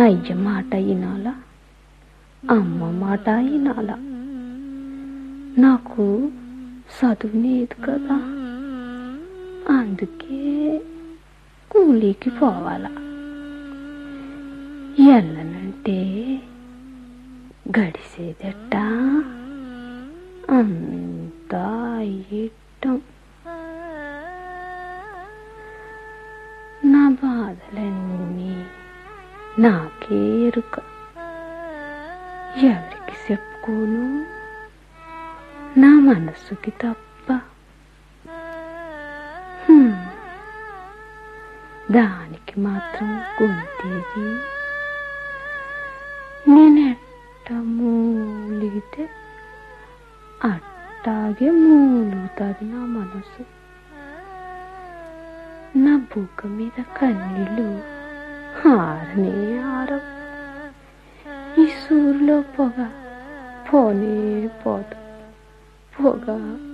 అయ్య మాట వినాలా అమ్మ మాట వినాలా నాకు చదువు లేదు కదా అందుకే కూలీకి పోవాలా ఎల్లనంటే గడిసేదట అంతా ఇట్టం నా బాధలన్నీ నాకే ఎరుక ఎవరికి చెప్పుకోను నా మనసుకి తప్ప హ్మ్. దానికి మాత్రం గొంతేది నేనెట్ట మూలిగితే అట్టాగే మూలుగుతుంది నా మనసు నా బుగ్గ మీద కన్నీళ్ళు ఆరనే ఆరవు ఈ సూర్యులో పొగ పోనే పోదు పొగ